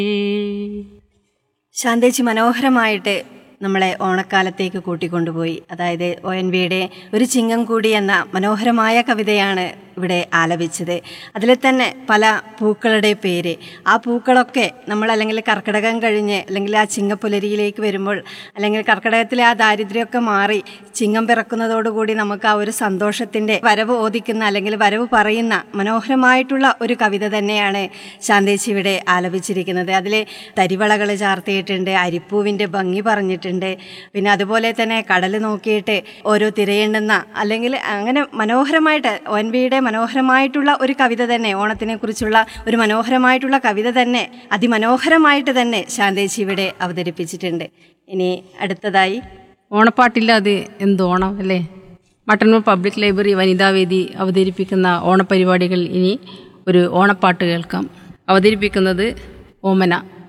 ശാന്തേച്ചി മനോഹരമായിട്ട് നമ്മളെ ഓണക്കാലത്തേക്ക് കൂട്ടിക്കൊണ്ടുപോയി അതായത് ഒ എൻ വിയുടെ ഒരു ചിങ്ങം കൂടി എന്ന മനോഹരമായ കവിതയാണ് ഇവിടെ ആലപിച്ചത് അതിൽ തന്നെ പല പൂക്കളുടെ പേര് ആ പൂക്കളൊക്കെ നമ്മൾ അല്ലെങ്കിൽ കർക്കിടകം കഴിഞ്ഞ് അല്ലെങ്കിൽ ആ ചിങ്ങപ്പുലരിയിലേക്ക് വരുമ്പോൾ അല്ലെങ്കിൽ കർക്കിടകത്തിലെ ആ ദാരിദ്ര്യമൊക്കെ മാറി ചിങ്ങം പിറക്കുന്നതോടുകൂടി നമുക്ക് ആ ഒരു സന്തോഷത്തിൻ്റെ വരവ് ഓദിക്കുന്ന അല്ലെങ്കിൽ വരവ് പറയുന്ന മനോഹരമായിട്ടുള്ള ഒരു കവിത തന്നെയാണ് ശാന്തേച്ചി ഇവിടെ ആലപിച്ചിരിക്കുന്നത് അതിൽ തരിവളകൾ ചാർത്തിയിട്ടുണ്ട് അരിപ്പൂവിൻ്റെ ഭംഗി പറഞ്ഞിട്ടുണ്ട് പിന്നെ അതുപോലെ തന്നെ കടൽ നോക്കിയിട്ട് ഓരോ തിരയെണ്ണുന്ന അല്ലെങ്കിൽ അങ്ങനെ മനോഹരമായിട്ട് ഒ എൻ വിയുടെ മനോഹരമായിട്ടുള്ള ഒരു കവിത തന്നെ ഓണത്തിനെ കുറിച്ചുള്ള ഒരു മനോഹരമായിട്ടുള്ള കവിത തന്നെ അതിമനോഹരമായിട്ട് തന്നെ ശാന്തേച്ചി ഇവിടെ അവതരിപ്പിച്ചിട്ടുണ്ട് ഇനി അടുത്തതായി ഓണപ്പാട്ടില്ലാതെ എന്ത് ഓണം അല്ലേ മട്ടന്നൂർ പബ്ലിക് ലൈബ്രറി വനിതാവേദി അവതരിപ്പിക്കുന്ന ഓണപരിപാടികൾ ഇനി ഒരു ഓണപ്പാട്ട് കേൾക്കാം അവതരിപ്പിക്കുന്നത് ഓമന